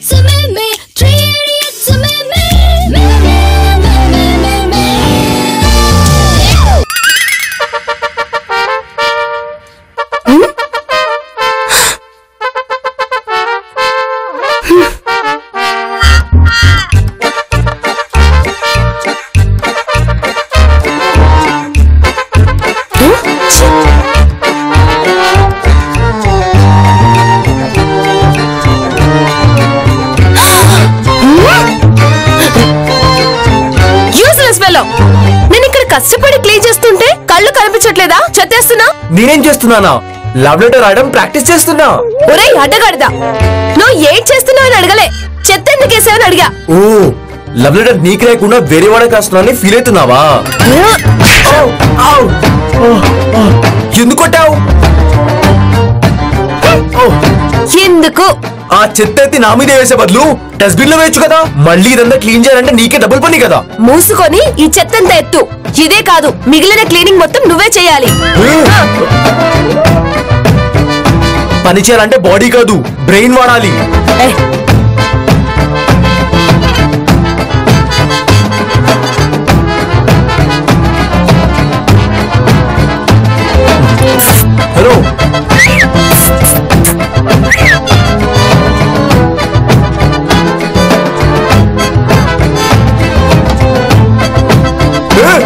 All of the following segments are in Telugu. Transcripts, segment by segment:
idiots, a me, me. Three idiots, a me, me. Me, me, me, me, me, me. Useless fellow నేను ఇక్కడ కష్టపడి క్లీన్ చేస్తుంటే కళ్ళు కనిపించట్లేదా చెత్తేస్తున్నా నేనేం చేస్తున్నానా లవ్ లెటర్ రాయడం ప్రాక్టీస్ చేస్తున్నా ఒరేయ్ అడ్డగాడిదా నువ్వు ఏం చేస్తున్నావు అని అడగలే చెత్త ఎందుకు వేసావని అడిగా ఓ లవ్ లెటర్ నీకు లేకుండా వేరే వాడకి రాస్తున్నానని ఫీల్ అవుతున్నావా ఔ, ఔ, ఓ, ఓ. ఎందుకు కొట్టావు ఓ, ఎందుకు ఆ చెత్త ఎత్తి నా మీద వేసే బదులు డస్ట్బిన్ లో వేయచ్చు కదా మళ్ళీ ఇదంతా క్లీన్ చేయాలంటే నీకే డబుల్ పని కదా మూసుకొని ఈ చెత్తంతా ఎత్తు ఇదే కాదు మిగిలిన క్లీనింగ్ మొత్తం నువ్వే చేయాలి ఆ, పని చేయాలంటే బాడీ కాదు బ్రెయిన్ వాడాలి ఏ, హలో ఏ!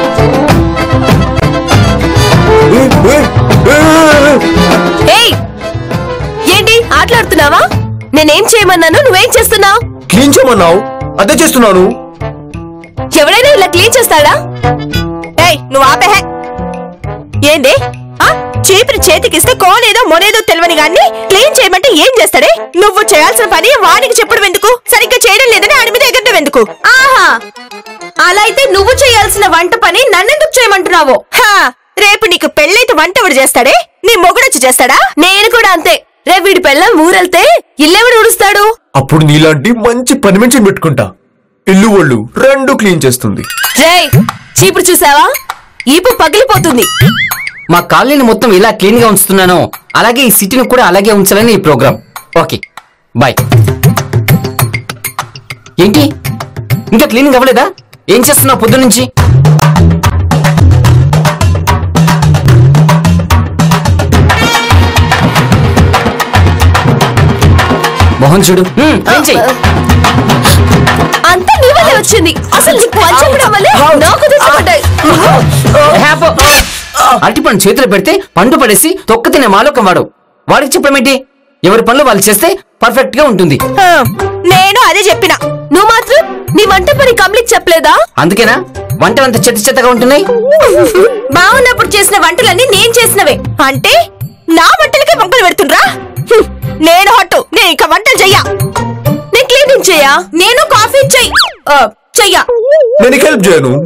ఏ, ఏ, ఏ, ఏ! ఏయ్ ఏంటి ఆటలాడుతున్నావా నేనేం చేయమన్నాను నువ్వేం చేస్తున్నావు క్లీన్ చేయమన్నావు అదే చేస్తున్నాను ఎవడైనా ఇలా క్లీన్ చేస్తాడా ఏయ్ నువ్వు ఆపేహే ఏంది ఆ చీపురు చేతికిస్తే కోనేదో మొనేదో తెలియని గాన్ని క్లీన్ చేయమంటే ఏం చేస్తాడే నువ్వు చేయాల్సిన పని వానికి చెప్పడం ఎందుకు సరిగ్గా చేయడం లేదని ఆడి మీద ఎగరడం ఎందుకు ఆహా అలా అయితే నువ్వు చేయాల్సిన వంట పని నన్నెందుకు చేయమంటున్నావు హా రేపు నీకు పెళ్ళైతే వంట ఎవడు చేస్తాడే నీ మొగుడొచ్చి చేస్తాడా నేను కూడా అంతే రేపు వీడి పెళ్ళం ఊరెళ్తే ఇల్లెవడు ఉడుస్తాడు అప్పుడు నీలాంటి మంచి పని మనిషిని పెట్టుకుంటా ఇల్లు ఒళ్ళు రెండు క్లీన్ చేస్తుంది రేయ్ చీపురు చూసావా ఈపు పగిలిపోతుంది మా కాలనీని మొత్తం ఇలా క్లీన్ గా ఉంచుతున్నానో అలాగే ఈ సిటీని కూడా అలాగే ఉంచాలని ఈ ప్రోగ్రామ్ ఓకే బాయ్ ఏంటి ఇంకా క్లీనింగ్ అవ్వలేదా ఏం చేస్తున్నావు పొద్దు నుంచి మోహన్ చూడు హ్మ్, క్లీన్ చెయ్యి. అంతా నీ వల్లే వచ్చింది అసలు నీకు పని చెప్పడం వల్లే నాకు తెచ్చిపడ్డాయి హ్యాపో. అరటిపండు చేతిలో పెడితే పండు పడేసి తొక్క తినే మాలోకం వాడు వాడికి చెప్పమేంటి ఎవరి పనులు వాళ్ళు చేస్తే పర్ఫెక్ట్ గా ఉంటుంది హా, నేను అదే చెప్పిన నువ్వు మాత్రం నీ వంట పని కంప్లీట్ చెప్పలేదా అందుకేనా వంటలు అంత చెత్త చెత్తగా ఉంటున్నాయి బాగున్నప్పుడు చేసిన వంటలన్నీ నేను చేసినవే అంటే నా వంటలకే వంకలు పెడుతుండ్రా హ్మ్, నేను హట్టు నేను ఇక వంటలు చెయ్యా నేను క్లీనింగ్ చెయ్యా నేను కాఫీ చెయ్యి ఆ, చెయ్యా నేను హెల్ప్ చేయను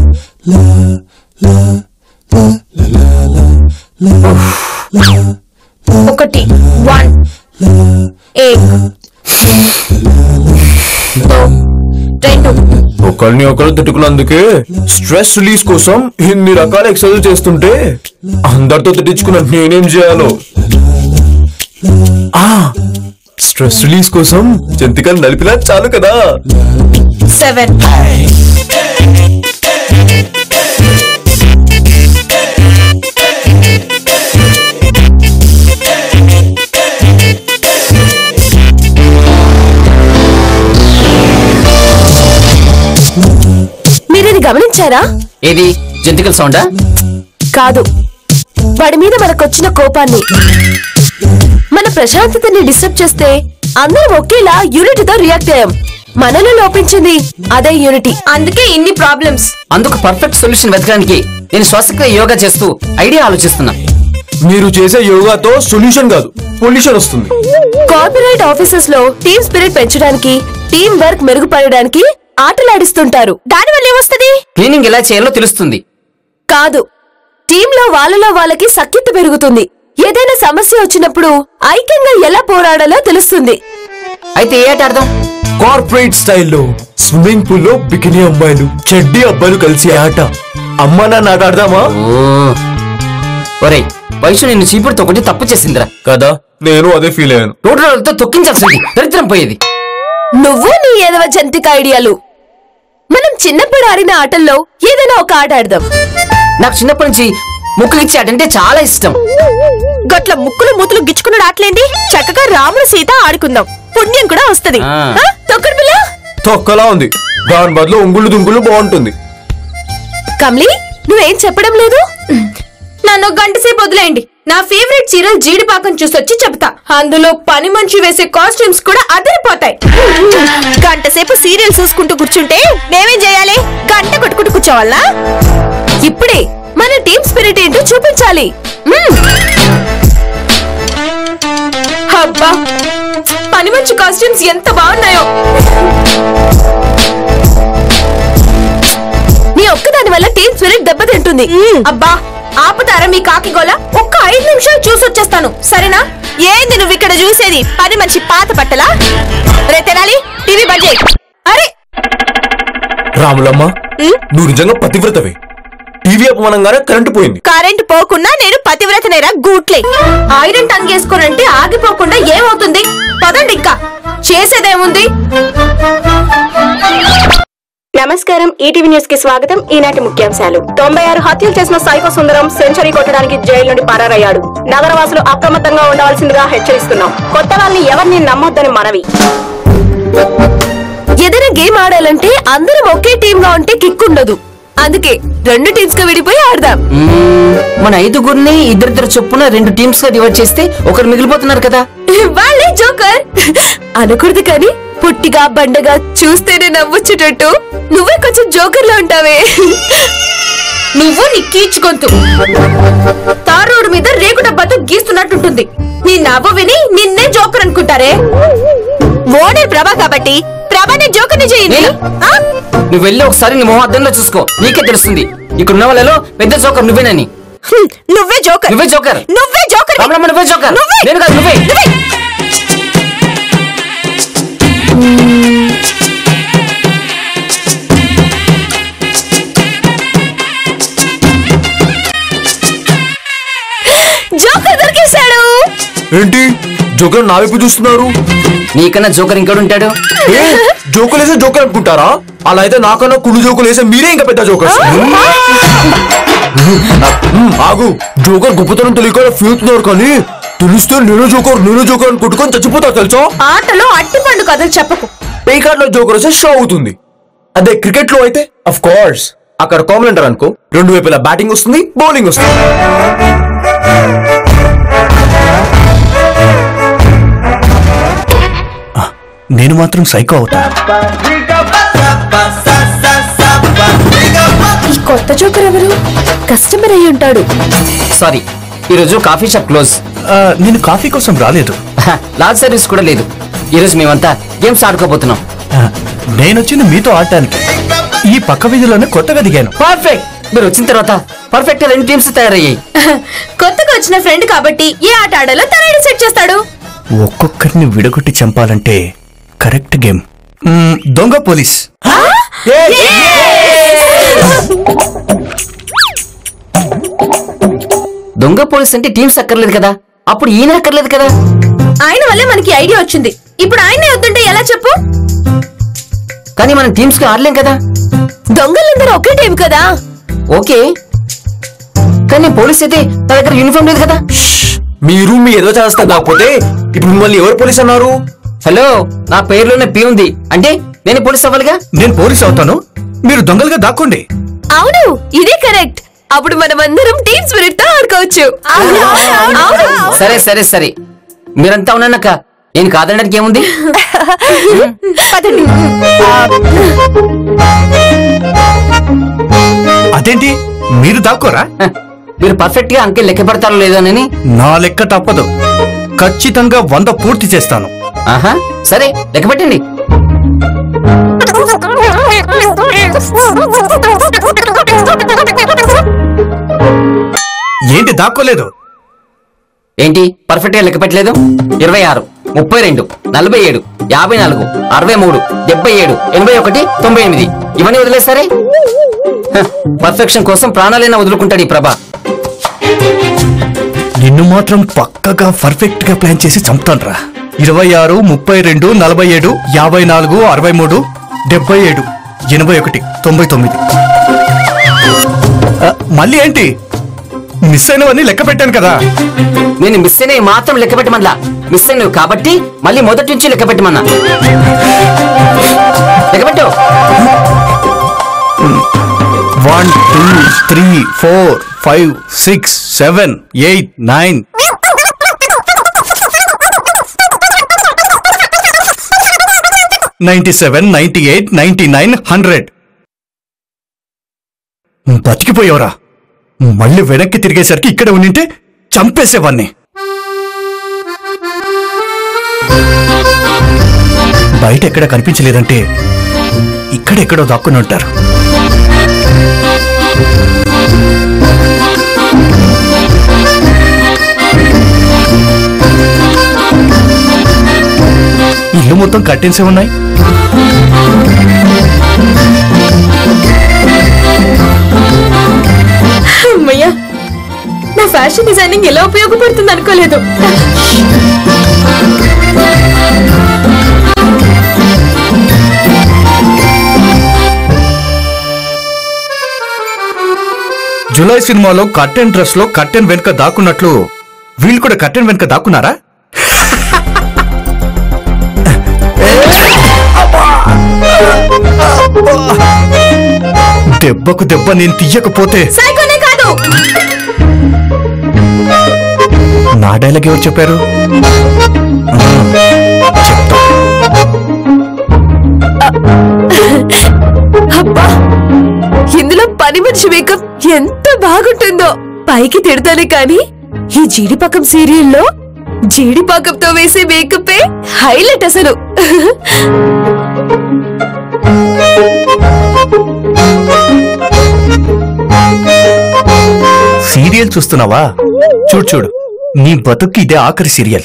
ఒకటి వన్ ఏక్ దో రెండు ఒకరిని ఒకరు తిట్టుకున్నందుకే స్ట్రెస్ రిలీజ్ కోసం ఇన్ని రకాల ఎక్సర్సైజ్ చేస్తుంటే అందరితో తిట్టించుకున్న నేనేం చేయాలో ఆ స్ట్రెస్ రిలీజ్ కోసం జంతికలు నలిపినా చాలు కదా సెవెన్ మీరు ఇది గమనించారా ఏది జంతికల సౌండా కాదు వాడి మీద మనకొచ్చిన కోపాన్ని మన ప్రశాంతతని డిస్టర్బ్ చేస్తే అందరం ఒకేలా యూనిటీ తో రియాక్ట్ అయ్యాం మనలో లోపించింది అదే యూనిటీ అందుకే ఇన్ని ప్రాబ్లమ్స్ అందుకు పర్ఫెక్ట్ సొల్యూషన్ వెతకడానికి నేను శ్వాసక్రియ యోగా చేస్తూ ఐడియా ఆలోచిస్తున్నా మీరు చేసే యోగాతో సొల్యూషన్ కాదు పొల్యూషన్ వస్తుంది కార్పొరేట్ ఆఫీసెస్ లో టీమ్ స్పిరిట్ పెంచడానికి టీం వర్క్ మెరుగుపడడానికి ఆటలాడిస్తుంటారు దానివల్ల ఏమొస్తుంది క్లీనింగ్ ఎలా చేయాలో తెలుస్తుంది కాదు టీంలో వాళ్ళలో వాళ్ళకి సఖ్యత పెరుగుతుంది ఏదైనా సమస్య వచ్చినప్పుడు ఐక్యంగా ఎలా పోరాడాలో తెలుస్తుంది అయితే ఏ ఆట ఆడదాం కార్పొరేట్ స్టైల్లో స్విమ్మింగ్ పూల్ లో బికినీ అమ్మాయిలు చెడ్డీ అబ్బాయిలు కలిసి ఆట అమ్మా నాన్న ఆట ఆడదామా ఓ ఒరేయ్ వయసు నిన్ను చీపుడుతో ఒకటి తప్పు చేసిందిరా కదా నేను అదే ఫీల్ అయ్యాను రోడ్డు రోడ్లతో తొక్కించాల్సింది దరిద్రం పోయేది నువ్వు నీ ఏదవ జంతిక ఐడియాలు మనం చిన్నప్పుడు ఆడిన ఆటల్లో ఏదైనా ఒక ఆట ఆడదాం నాకు చిన్నప్పటి నుంచి ముక్కులు ఇచ్చి ఆటంటే చాలా ఇష్టం గట్ల ముక్కులు మూతులు గిచ్చుకున్నాడు ఆటలేండి చక్కగా రాముడు సీత ఆడుకుందాం పుణ్యం కూడా వస్తది ఆ. ఆ? తొక్కడు పిల్ల తొక్కలా ఉంది దాని బదులు ఉంగుళ్ళు దుంగులు బాగుంటుంది కమ్లీ నువ్వేం చెప్పడం లేదు నన్ను గంట సేపు వదిలేయండి నా ఫేవరెట్ సీరియల్ జీడిపాకం చూసొచ్చి చెప్తా అందులో పని మనిషి వేసే కాస్ట్యూమ్స్ కూడా అదిరిపోతాయి గంట సేపు సీరియల్ చూసుకుంటూ కూర్చుంటే మేమేం చేయాలి గంట కొట్టుకుంటూ కూర్చోవాలా ఇప్పుడే మన టీమ్ స్పిరిట్ ఏంటో చూపించాలి మ్మ్. అబ్బా పని మంచి కాస్ట్యూమ్స్ ఎంత బాగున్నాయో నీ ఒక్కదాని వల్ల టీమ్ స్పిరిట్ దెబ్బతింటుంది అబ్బా ఆపుతారా మీ కాకి గోల ఒక్క ఐదు నిమిషాలు చూసొచ్చేస్తాను సరేనా ఏంది నువ్వు ఇక్కడ చూసేది పని మనిషి పాత పట్టలా రే తెనాలి టీవీ బంద్ చేయి అరే రాములమ్మ నువ్వు నిజంగా పతివ్రతవే టీవీ అపమానంగానే కరెంటు పోయింది కరెంట్ పోకున్నా నేను పతివ్రతనేరా గూట్లే ఐరన్ టంగ్ వేసుకోనంటే ఆగిపోకుండా ఏమవుతుంది పదండి ఇంకా చేసేదేముంది నమస్కారం ఈటీవీ న్యూస్ కి స్వాగతం ఈనాటి ముఖ్యాంశాలు తొంభై ఆరు హత్యలు చేసిన సైకో సుందరం సెంచరీ కొట్టడానికి జైలు నుండి పరారయ్యాడు నగరవాసులు అప్రమత్తంగా ఉండవలసిందిగా హెచ్చరిస్తున్నాం కొత్త వాళ్ళని ఎవరిని నమ్మొద్దని మనవి ఏదైనా గేమ్ ఆడాలంటే అందరం ఒకే టీమ్ గా ఉంటే కిక్ ఉండదు అందుకే రెండు టీమ్స్ గా విడిపోయి ఆడదాం మ్మ్, మన ఐదుగురిని ఇద్దరిద్దరు చొప్పున రెండు టీమ్స్ గా డివైడ్ చేస్తే ఒకరు మిగిలిపోతున్నారు కదా వాళ్ళే జోకర్ అనకూడదు కానీ పుట్టిగా బండగా చూస్తేనే నవ్వొచ్చేటట్టు నువ్వే కొంచెం జోకర్ లా ఉంటావే నువ్వు నీ కీచు గొంతు తార్ రోడ్డు మీద రేకు డబ్బాతో గీస్తున్నట్టుంటుంది నీ నవ్వు విని నిన్నే జోకర్ అనుకుంటారే ఓనర్ ప్రభా కాబట్టి ప్రభాని జోకర్ని చేయండి నేను? ఆ? నువ్వు వెళ్ళి ఒకసారి నీ మొహం అద్దంలో చూసుకో నీకే తెలుస్తుంది ఇక్కడ ఉన్న వాళ్ళలో పెద్ద జోకర్ నువ్వేనని హ్మ్, నువ్వే జోకర్ నువ్వే జోకర్ నువ్వే జోకర్ రామలమ్మ నువ్వే జోకర్ నువ్వే. నేను కాదు నువ్వే జోకర్ దొరికేశాడు ఏంటి జోకర్ నా వైపు చూస్తున్నారు నీకన్నా జోకర్ ఇంకోడు ఉంటాడు ఏ జోకులు వేసే జోకర్ అనుకుంటారా అలా అయితే నాకన్నా కుళ్ళు జోకులు వేసే మీరే ఇంకా పెద్ద జోకర్స్ మ్మ్, ఆగు జోకర్ గొప్పతనం తెలియక ఫీల్తున్నారు కానీ తెలిస్తే నేను జోకర్ నేను జోకర్ అని కొట్టుకొని చచ్చిపోతా తెలుసా ఆటలో అట్టిపండు కథలు చెప్పకు ఈ కార్డ్ లో జోకర్ వస్తే షో అవుతుంది అదే క్రికెట్ లో అయితే అఫ్ కోర్స్ అక్కడ కామన్ అనుకో రెండు వైపులా బ్యాటింగ్ వస్తుంది బౌలింగ్ వస్తుంది నేను మాత్రం సైకో అవుతా ఈ కొత్త జోకర్ ఎవరు కస్టమర్ అయి ఉంటాడు సారీ ఈరోజు కాఫీ షాప్ క్లోజ్ ఆ, నేను కాఫీ కోసం రాలేదు లాజ్ సర్వీస్ కూడా లేదు ఈరోజు మేమంతా గేమ్స్ ఆడుకోబోతున్నాం ఆ, నేనొచ్చింది మీతో ఆడటానికి ఈ పక్క వీధిలోనే కొత్తగా దిగాను పర్ఫెక్ట్ మీరు వచ్చిన తర్వాత పర్ఫెక్ట్ రెండు టీమ్స్ తయారయ్యాయి కొత్తగా వచ్చిన ఫ్రెండ్ కాబట్టి ఏ ఆట ఆడాలో తనని సెట్ చేస్తాడు ఒక్కొక్కరిని విడగొట్టి చంపాలంటే కరెక్ట్ గేమ్ మ్మ్, దొంగ పోలీస్ దొంగ పోలీస్ అంటే టీమ్స్ అక్కర్లేదు కదా అప్పుడు ఈయన అక్కర్లేదు కదా ఆయన వల్లే మనకి ఐడియా వచ్చింది ఇప్పుడు ఆయనే వద్దుంటే ఎలా చెప్పు కానీ మనం టీమ్స్ కి ఆడలేం కదా దొంగలందరూ ఒకే టీం కదా ఓకే కానీ పోలీస్ అయితే నా దగ్గర యూనిఫామ్ లేదు కదా మీరు మీ ఏదో చేస్తారు కాకపోతే ఇప్పుడు మిమ్మల్ని ఎవరు పోలీస్ అన్నారు హలో నా పేరులోనే పి ఉంది అంటే నేను పోలీస్ అవ్వాలిగా నేను పోలీస్ అవుతాను మీరు దొంగలుగా దాక్కోండి అవును ఇదే కరెక్ట్ అప్పుడు మనమందరం టీమ్ స్పిరిట్ తో ఆడుకోవచ్చు అవును సరే సరే సరే మీరంతా ఉన్నాక నేను కాదనడానికి ఏముంది పదండి అదేంటి మీరు దాక్కోరా హ, మీరు పర్ఫెక్ట్ గా అంకెల్ లెక్క పెడతారో లేదోనని నా లెక్క తప్పదు ఖచ్చితంగా వంద పూర్తి చేస్తాను ఆహా సరే లెక్క పెట్టండి ఏంటి దాక్కోలేదు ఏంటి పర్ఫెక్ట్ గా లెక్క పెట్టలేదు ఇరవై ఆరు ముప్పై రెండు నలభై ఏడు యాభై నాలుగు అరవై మూడు డెబ్బై ఏడు ఎనభై ఒకటి తొంభై ఎనిమిది ఇవన్నీ వదిలేస్తారే హ, పర్ఫెక్షన్ కోసం ప్రాణాలైనా వదులుకుంటాడు ఈ ప్రభా నిన్ను మాత్రం పక్కగా పర్ఫెక్ట్ గా ప్లాన్ చేసి చంపుతానురా ఇరవై ఆరు ముప్పై రెండు నలభై ఏడు యాభై నాలుగు అరవై మూడు డెబ్బై ఏడు ఎనభై ఒకటి తొంభై తొమ్మిది ఆ, మళ్ళీ ఏంటి మిస్ అయినవన్నీ లెక్క పెట్టాను కదా నేను మిస్ అయినవి మాత్రం లెక్క పెట్టమన్నా మిస్ అయినవి కాబట్టి మళ్ళీ మొదటి నుంచి లెక్క పెట్టమన్నా లెక్క పెట్టు one two three four five six seven eight nine ninety seven ninety eight ninety nine hundred బతికిపోయావురా మళ్ళీ వెనక్కి తిరిగేసరికి ఇక్కడ ఉండింటే చంపేసేవాన్ని బయట ఎక్కడ కనిపించలేదంటే ఇక్కడెక్కడో దాక్కుని ఉంటారు ఇల్లు మొత్తం కట్టిన్సే ఉన్నాయి అమ్మయ్యా నా ఫ్యాషన్ డిజైనింగ్ ఎలా ఉపయోగపడుతుంది అనుకోలేదు జులై సినిమాలో కర్టెన్ డ్రెస్ లో కర్టెన్ వెనుక దాక్కున్నట్లు వీళ్ళు కూడా కర్టెన్ వెనుక దాక్కున్నారా దెబ్బకు దెబ్బ నేను తీయకపోతే సైకోనే కాదు నా డైలాగ్ ఎవరు చెప్పారు అబ్బా ఇందులో పని మనిషి మేకప్ ఎంత బాగుంటుందో పైకి తిడతానే కానీ ఈ జీడిపకం సీరియల్లో జీడిపాకంతో వేసే మేకప్పే హైలైట్ అసలు సీరియల్ చూస్తున్నావా చూడు చూడు నీ బతుక్కి ఇదే ఆఖరి సీరియల్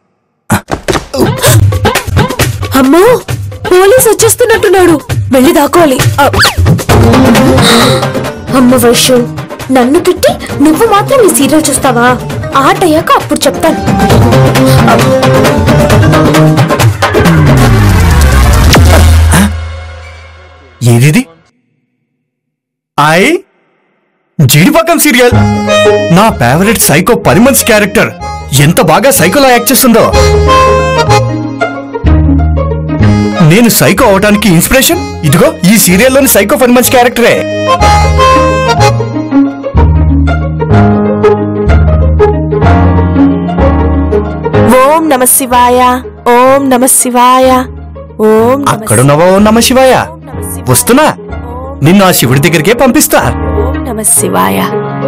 అమ్మో పోలీస్ వచ్చేస్తున్నట్టున్నాడు వెళ్ళి దాక్కోవాలి అ- అమ్మ వైశ్యం నన్ను తిట్టి నువ్వు మాత్రం ఈ సీరియల్ చూస్తావా ఆట అయ్యాక అప్పుడు చెప్తాను ఏదిది ఐ జీడిపాకం సీరియల్ నా ఫేవరెట్ సైకో పరిమన్స్ క్యారెక్టర్ ఎంత బాగా సైకోలా యాక్ట్ చేస్తుందో నేను సైకో అవడానికి ఇన్స్పిరేషన్ ఇదిగో ఈ సీరియల్లోని సైకో పరిమన్స్ క్యారెక్టరే ఓం నమ శివాయ ఓం నమ శివాయ ఓం నమ అక్కడున్నవో నమ శివాయ వస్తున్నా నిన్ను ఆ శివుడి దగ్గరికే పంపిస్తా ఓం నమ శివాయ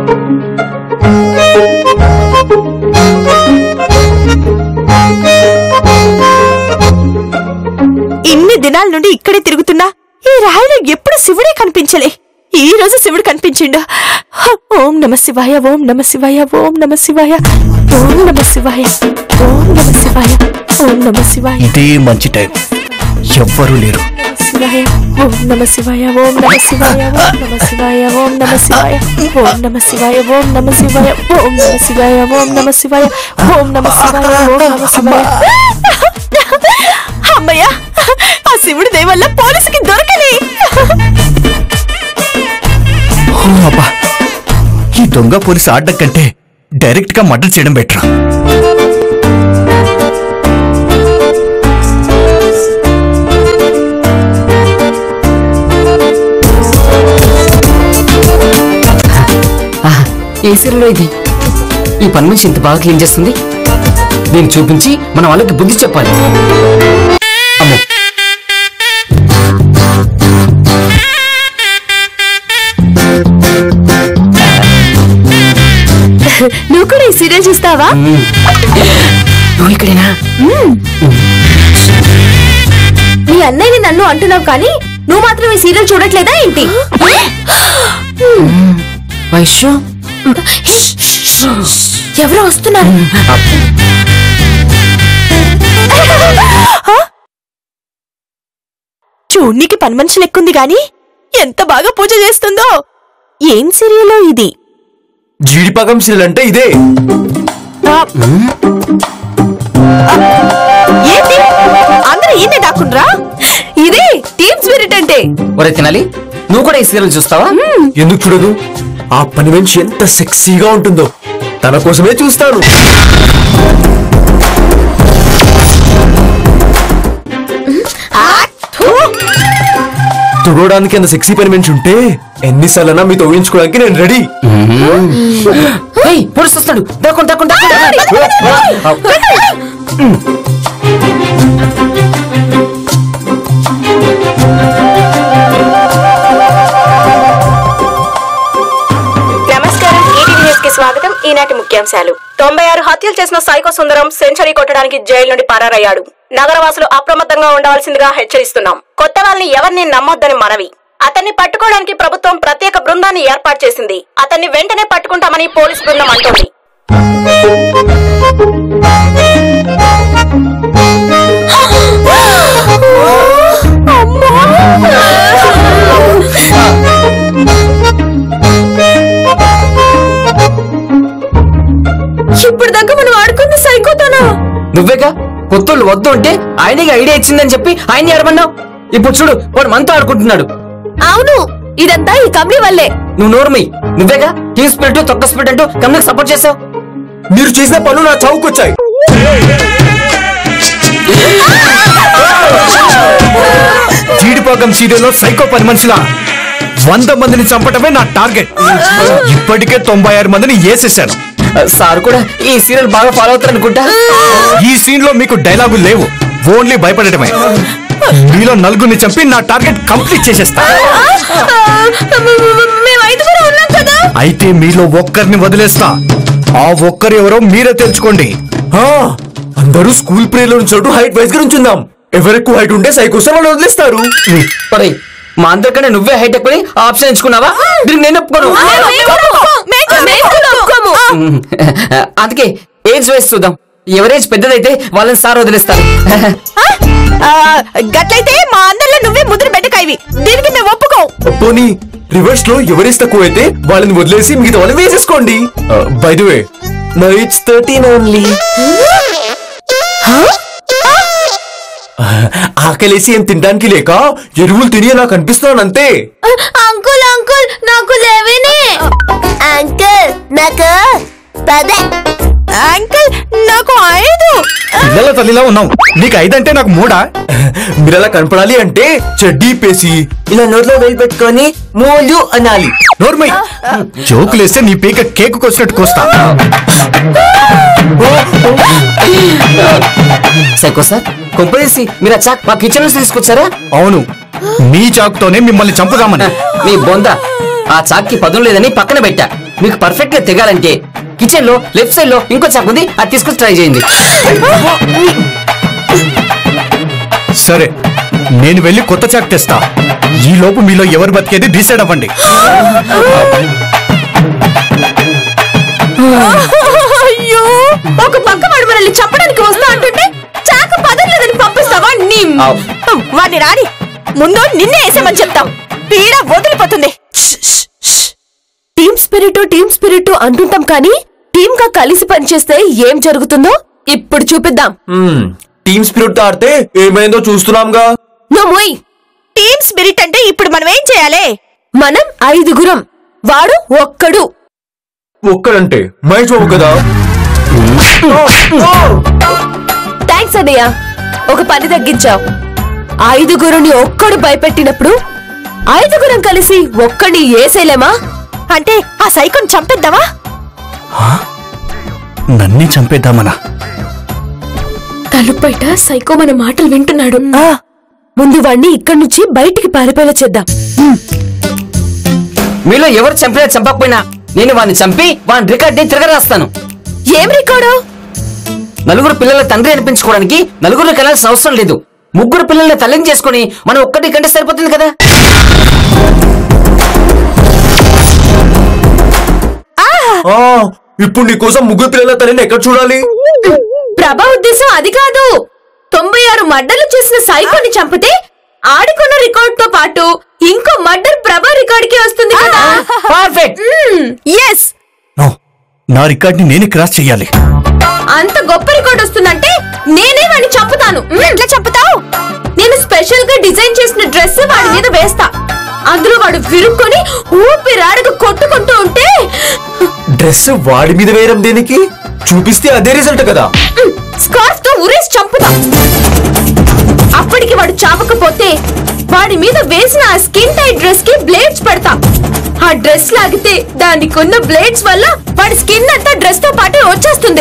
ఇన్ని దినాల నుండి ఇక్కడే తిరుగుతున్నా ఈ రాయిలో ఎప్పుడు శివుడే కనిపించలే ఈ రోజు శివుడు కనిపించిండు ఓం నమ శివాయ ఓం నమ శివాయ ఓం నమ శివాయ ఓం నమ శివాయ ఓం నమ శివాయ ఓం నమ శివాయ ఇదే మంచి టైం ఎవ్వరూ లేరు శివాయ ఓం నమ శివాయ ఓం నమ శివాయ ఓం నమ శివాయ ఓం నమ శివాయ ఓం నమ శివాయ ఓం నమ శివాయ ఓం నమ శివాయ ఓం నమ శివాయ ఓం నమ శివాయ ఓం నమ శివాయ అమ్మయ్య ఆ శివుడి దయ వల్ల పోలీసుకి దొరకలే ఓ అబ్బా ఈ దొంగ పోలీసు ఆడడం కంటే డైరెక్ట్ గా మర్డర్ చేయడం బెటర్ ఆహా, ఏ సీరియల్లో ఇది ఈ పని మనిషి ఇంత బాగా క్లీన్ చేస్తుంది దీన్ని చూపించి మన వాళ్ళకి బుద్ధి చెప్పాలి అమ్మో నువ్వు కూడా ఈ సీరియల్ చూస్తావా నువ్వు ఇక్కడేనా మీ అన్నయ్యని నన్ను అంటున్నావు కానీ నువ్వు మాత్రం ఈ సీరియల్ చూడట్లేదా ఏంటి వైశ్యం ఎవరో వస్తున్నారు చూడ్నికి పని మనిషి లెక్కుంది గాని ఎంత బాగా పూజ చేస్తుందో ఏం సీరియలో ఇది జీడిపాకం సీరియల్ అంటే ఇదే ఒరే తినాలి నువ్వు కూడా ఈ సీరియల్ చూస్తావా ఎందుకు చూడదు ఆ పని మనిషి ఎంత సెక్సీగా ఉంటుందో తన కోసమే చూస్తాను తుడవడానికి అంత సెక్సీ పని మనిషి ఉంటే ఎన్నిసార్లైనా మీతో ఊహించుకోవడానికి నేను రెడీ ఏయ్ పొడుసు వస్తాడు దాక్కోండి దాక్కోండి దాక్కోండి నమస్కారం ఈటీవీ న్యూస్ కి స్వాగతం ఈనాటి ముఖ్యాంశాలు తొంభై ఆరు హత్యలు చేసిన సైకో సుందరం సెంచరీ కొట్టడానికి జైలు నుండి పరారయ్యాడు నగరవాసులు అప్రమత్తంగా ఉండవలసిందిగా హెచ్చరిస్తున్నాం కొత్త వాళ్ళని ఎవరిని నమ్మొద్దని మనవి అతన్ని పట్టుకోవడానికి ప్రభుత్వం ప్రత్యేక బృందాన్ని ఏర్పాటు చేసింది అతన్ని వెంటనే పట్టుకుంటామని పోలీస్ బృందం అంటోంది ఇప్పుడు దాకా మనం ఆడుకున్న సైకోతానా నువ్వేగా కొత్తోళ్ళు వద్దు అంటే ఆయనకి ఐడియా ఇచ్చిందని చెప్పి ఆయన్ని ఏడమన్నావు ఇప్పుడు చూడు వాడు మనతో ఆడుకుంటున్నాడు అవును ఇదంతా ఈ కమ్మి వల్లే నువ్వు నోరుమి నువ్వేగా టీమ్ స్పిరిట్ తొక్క స్పిరిట్ అంటూ కంపెనీకి సపోర్ట్ చేసావు మీరు చేసిన పనులు నా చౌకొచ్చాయి జీడిపాకం సీరియల్లో సైకో పని మనిషిలా వంద మందిని చంపటమే నా టార్గెట్ ఇప్పటికే తొంభై ఆరు మందిని వేసేసాను సార్ కూడా ఈ సీరియల్ బాగా ఫాలో అవుతారు అనుకుంటా ఈ సీన్ లో మీకు డైలాగులు లేవు ఓన్లీ భయపడటమే మీలో నలుగురిని చంపి నా టార్గెట్ కంప్లీట్ చేసేస్తా మేము ఐదుగురు ఉన్నాం కదా అయితే మీలో ఒక్కరిని వదిలేస్తా ఆ ఒక్కరు ఎవరో మీరే తెలుసుకోండి ఆ, అందరూ స్కూల్ ప్రేయర్ లో చోటు హైట్ వైజ్ గా ఉంచుందాం ఎవరెక్కువ హైట్ ఉంటే సైకోసం వాళ్ళు వదిలేస్తారు ఒరేయ్ మా అందరికన్నా నువ్వే హైట్ ఎక్కువ ఆప్షన్ ఎంచుకున్నావా దీనికి నేను ఒప్పుకోను అందుకే ఏజ్ వయసు చూద్దాం ఎవరేజ్ పెద్దదైతే వాళ్ళని సార్ వదిలేస్తారు ఆ, గట్లయితే మా అందరిలో నువ్వే ముద్ర పెట్టకాయివి దీనికి మేము ఒప్పుకో పోనీ రివర్స్ లో ఎవరేసి తక్కువ అయితే వాళ్ళని వదిలేసి మిగతా వాళ్ళని వేసేసుకోండి by the way no it's thirteen only ఆకలేసి ఏం తినడానికి లేక ఎరువులు తిని నాకు అనిపిస్తున్నాను అంతే అంకుల్ అంకుల్ నాకు లేవేనే అంకుల్ నాకు పదే అంకుల్ నాకు ఐదు పిల్లల తల్లిలా ఉన్నావు నీకు ఐదంటే నాకు మూడా మీరు అలా కనపడాలి అంటే చెడ్డీ పేసి ఇలా నోట్లో వేలు పెట్టుకొని మోలు అనాలి నోర్మై జోకులేస్తే నీ పీక కేక్ వచ్చినట్టు కోస్తా సైకో సార్ కొంపదీసి మీరు ఆ చాక్ మా కిచెన్ నుంచి తీసుకొచ్చారా అవును మీ చాకుతోనే మిమ్మల్ని చంపుదామని మీ బొంద ఆ చాక్కి పదును లేదని పక్కన పెట్టా మీకు పర్ఫెక్ట్ గా తెగాలంటే కిచెన్ లో లెఫ్ట్ సైడ్ లో ఇంకో చాక్ ఉంది అది తీసుకొచ్చి ట్రై చేయండి సరే నేను వెళ్ళి కొత్త చాక్ తెస్తా ఈ లోపు మీలో ఎవరు బతికేది డిసైడ్ అవ్వండి అయ్యో ఒక పక్క వాడు మనల్ని చెప్పడానికి వస్తా అంటుంటే చాక పదలేదని పంపిస్తావా నీ ఆవ్. వాడిని రాని ముందు నిన్నే వేసామని చెప్తాం పీడ వదిలిపోతుంది టీమ్ స్పిరిట్ టీమ్ స్పిరిట్ అంటుంటాం కానీ టీమ్ గా కలిసి పనిచేస్తే ఏం జరుగుతుందో ఇప్పుడు చూపిద్దాం టీమ్ స్పిరిట్ తో ఆడితే ఏమైందో చూస్తున్నాంగా నువ్వు మొయ్ టీమ్ స్పిరిట్ అంటే ఇప్పుడు మనం ఏం చేయాలి మనం ఐదుగురం వాడు ఒక్కడు ఒక్కడంటే మహేష్ బాబు కదా థ్యాంక్స్ అన్నయ్య ఒక పని తగ్గించావు ఐదుగురుని ఒక్కడు భయపెట్టినప్పుడు ఐదుగురం కలిసి ఒక్కడిని ఏసేలేమా అంటే ఆ సైకోని చంపేద్దామా నన్నే చంపేద్దామనా తలుపు బయట సైకో మన మాటలు వింటున్నాడు ఆ, ముందు వాణ్ణి ఇక్కడి నుంచి బయటికి పారిపోయేలా చేద్దాం మీలో ఎవరు చంపినా చంపకపోయినా నేను వాడిని చంపి వాని రికార్డ్ ని తిరగరాస్తాను ఏం రికార్డు నలుగురు పిల్లల తండ్రి అనిపించుకోవడానికి నలుగురు కలాల్సిన అవసరం లేదు ముగ్గురు పిల్లల్ని తల్లిని చేసుకుని మనం ఒక్కటి కంటే సరిపోతుంది కదా ఆ, ఇప్పుడు నీకోసం ముగ్గురు పిల్లల తల్లిని ఎక్కడ చూడాలి ప్రభా ఉద్దేశం అది కాదు తొంభై ఆరు మర్డర్లు చేసిన సైకోని చంపితే ఆడుకున్న రికార్డ్ తో పాటు ఇంకో మర్డర్ ప్రభా రికార్డ్ కి వస్తుంది కదా పర్ఫెక్ట్ ఎస్ నో నా రికార్డ్ని నేనే క్రాస్ చెయ్యాలి అంత గొప్ప రికార్డ్ వస్తుందంటే నేనే వాడిని చంపుతాను ఎట్లా చంపుతావు నేను స్పెషల్ గా డిజైన్ చేసిన డ్రెస్ వాడి మీద వేస్తా అందులో వాడు విరుక్కొని ఊపిరాడక కొట్టుకుంటూ ఉంటే డ్రెస్ వాడి మీద వేయడం దేనికి చూపిస్తే అదే రిజల్ట్ కదా స్కార్ఫ్ తో ఉరేసి చంపుతా అప్పటికి వాడు చావకపోతే వాడి మీద వేసిన ఆ స్కిన్ టైట్ డ్రెస్ కి బ్లేడ్స్ పెడతా ఆ డ్రెస్ లాగితే దానికి ఉన్న బ్లేడ్స్ వల్ల వాడి స్కిన్ అంతా డ్రెస్ తో పాటు వచ్చేస్తుంది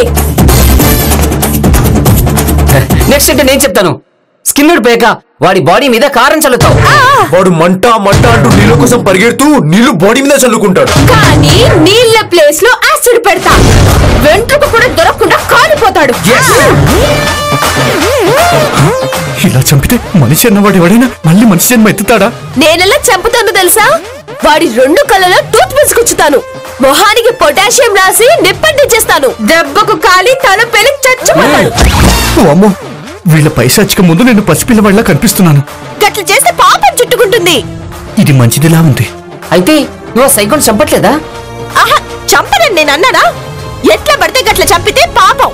నెక్స్ట్ అంటే నేను చెప్తాను స్కిన్ పోయాక వాడి బాడీ మీద కారం చల్లుతావు వాడు మంట మంట అంటూ నీళ్ళ కోసం పరిగెడుతూ నీళ్లు బాడీ మీద చల్లుకుంటాడు కానీ నీళ్ళ ప్లేస్ లో యాసిడ్ పెడతా వెంట్రుక కూడా దొరకకుండా కాలిపోతాడు ఇలా చంపితే మనిషి అన్నవాడు ఎవడైనా మళ్ళీ మనిషి జన్మ ఎత్తుతాడా నేనెలా చంపుతాను తెలుసా వాడి రెండు కళ్ళలో టూత్ పిన్స్ గుచ్చుతాను మొహానికి పొటాషియం రాసి నిప్పంటించేస్తాను దెబ్బకు కాలి తల పెళ్లి చచ్చిపోతాడు ఓ అమ్మో వీళ్ళ పైశాచిక ముందు నేను పసిపిల్లవాడిలా కనిపిస్తున్నాను గట్ల చేస్తే పాపం చుట్టుకుంటుంది ఇది మంచిదిలా ఉంది అయితే నువ్వు సైకోని చంపట్లేదా ఆహా చంపనని నేను అన్నానా ఎట్లా పడితే గట్ల చంపితే పాపం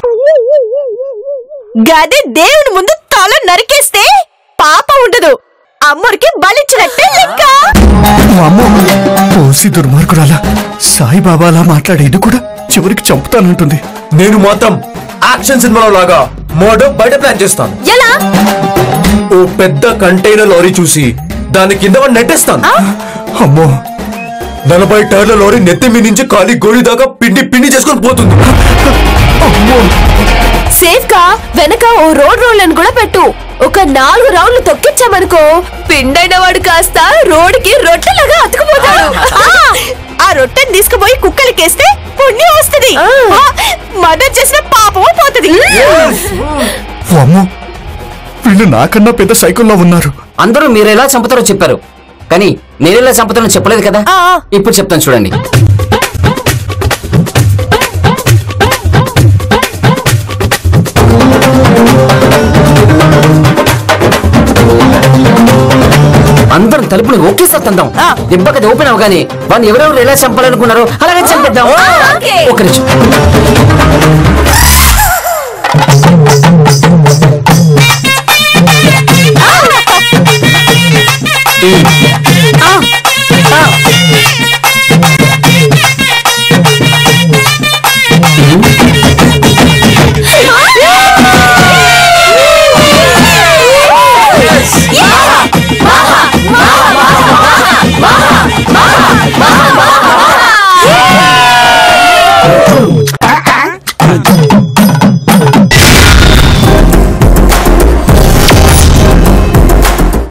గది దేవుని ముందు తల నరికేస్తే పాపం ఉండదు అమ్మరికి బలిచ్చినట్టే లెక్క ఓ అమ్మో ఓసి దుర్మార్గురాలా సాయిబాబా అలా మాట్లాడే ఇది కూడా చివరికి చంపుతానంటుంది నేను మాత్రం యాక్షన్ సినిమాలో లాగా మర్డర్ బయట ప్లాన్ చేస్తాను ఎలా ఓ పెద్ద కంటైనర్ లారీ చూసి దాని కింద వాడిని నెట్టేస్తాను అమ్మో నలభై టైర్ల లారీ నెత్తి మీ నుంచి ఖాళీ గోళీ దాకా పిండి పిండి చేసుకొని పోతుంది సేఫ్ గా వెనక ఓ రోడ్ రోలర్ కూడా పెట్టు ఒక నాలుగు రౌండ్లు తొక్కించామనుకో పిండైన వాడు కాస్త రోడ్డుకి రొట్టెలాగా అతుకుపోతాడు ఆ, ఆ రొట్టెని తీసుకుపోయి కుక్కలకేస్తే పుణ్యం వస్తుంది మర్డర్ చేసిన పాపము పోతుంది ఓ అమ్మో వీళ్ళు నాకన్నా పెద్ద సైకిల్లో ఉన్నారు అందరూ మీరు ఎలా చంపుతారో చెప్పారు కానీ నేను ఎలా చంపుతానో చెప్పలేదు కదా ఆ, ఆ. ఇప్పుడు చెప్తాను చూడండి అందరం తలుపుని ఒకేసారి తందాం ఆ. దెబ్బకి ఓపెన్ అవగానే వాడిని ఎవరెవరు ఎలా చంపాలనుకున్నారో అలాగే చంపేద్దాం ఓకే. ఒక నిమిషం